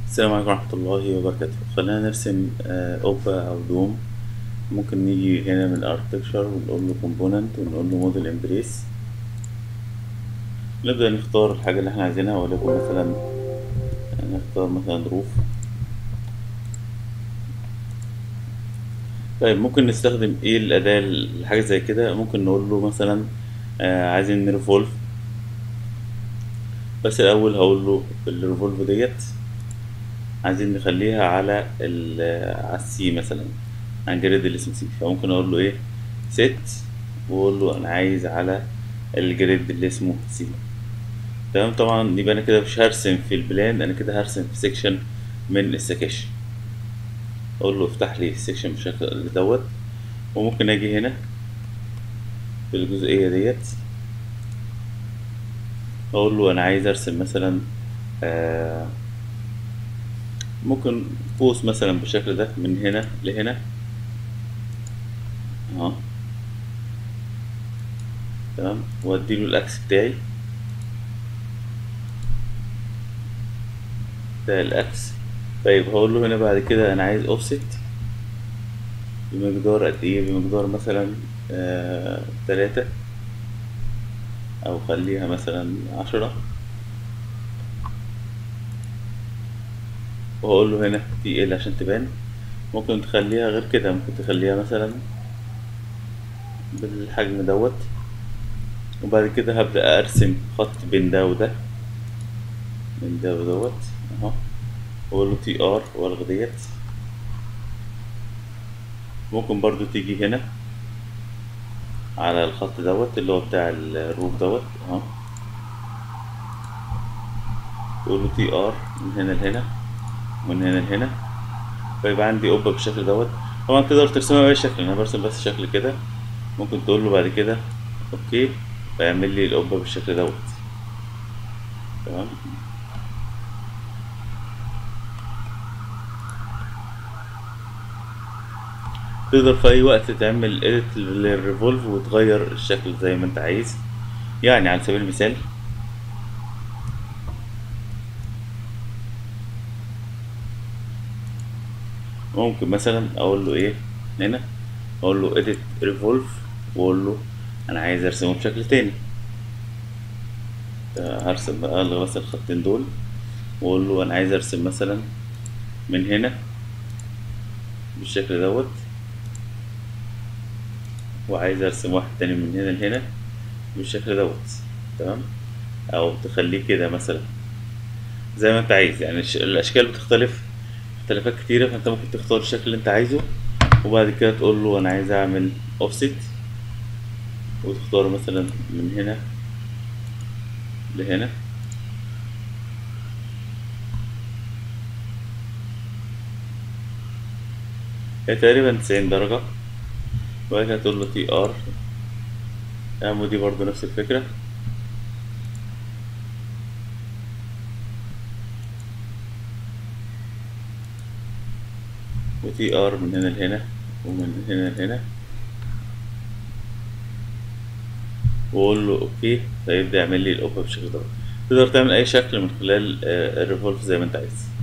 السلام عليكم ورحمة الله وبركاته خلينا نرسم آه، قبة أو دوم ممكن نيجي هنا من الاركتكشر ونقول له كومبوننت ونقول له موديل امبريس نبدأ نختار الحاجة اللي احنا عايزينها وليكن مثلا نختار مثلا روف طيب ممكن نستخدم ايه الأداة لحاجة زي كده ممكن نقول له مثلا آه، عايزين نريفولف بس الأول هقول له الريفولف ديت عايزين نخليها على ال على السي مثلا عن جريد اللي اسمه سي فممكن اقول له ايه ست واقول له انا عايز على الجريد اللي اسمه سي تمام طبعا يبقى انا كده مش هرسم في البلان انا كده هرسم في سيكشن من السكاشن اقول له افتح لي السيكشن بالشكل دوت وممكن اجي هنا في الجزئية ديت اقول له انا عايز ارسم مثلا آه ممكن قوس مثلا بالشكل ده من هنا لهنا اهو تمام واديله الاكس بتاعي ده الاكس طيب هقول له هنا بعد كده انا عايز اوفست بمقدار قد ايه بمقدار مثلا آه تلاتة او خليها مثلا عشرة وهقول له هنا تي ال عشان تبان ممكن تخليها غير كده ممكن تخليها مثلا بالحجم دوت وبعد كده هبدأ أرسم خط بين ده وده من ده ودوت اهو واقول له تي ار والغي ديت ممكن برضو تيجي هنا على الخط دوت اللي هو بتاع الروف دوت اهو تقول له تي ار من هنا لهنا من هنا لهنا فيبقى عندي قبة بالشكل دوت طبعا تقدر ترسمها بأي شكل أنا برسم بس شكل كده ممكن تقول له بعد كده أوكي فيعمل لي القبة بالشكل دوت تمام تقدر في أي وقت تعمل edit للريفولف وتغير الشكل زي ما أنت عايز يعني على سبيل المثال ممكن مثلا اقول له ايه هنا اقول له edit revolve واقول له انا عايز ارسمه بشكل تاني هرسم بقى الغي مثلا الخطين دول واقول له انا عايز ارسم مثلا من هنا بالشكل دوت وعايز ارسم واحد تاني من هنا لهنا بالشكل دوت تمام او تخليه كده مثلا زي ما انت عايز يعني الاشكال بتختلف اختلافات كتيرة فانت ممكن تختار الشكل اللي انت عايزه وبعد كده تقول له انا عايز اعمل اوفست وتختار مثلا من هنا لهنا هي تقريبا تسعين درجة وبعد كده تقول له تي ار اعمل دي برضو نفس الفكرة وتي ار من هنا لهنا ومن هنا لهنا واقول له اوكي فيبدا يعمل لي القبه بالشكل ده تقدر تعمل اي شكل من خلال الريفولف زي ما انت عايز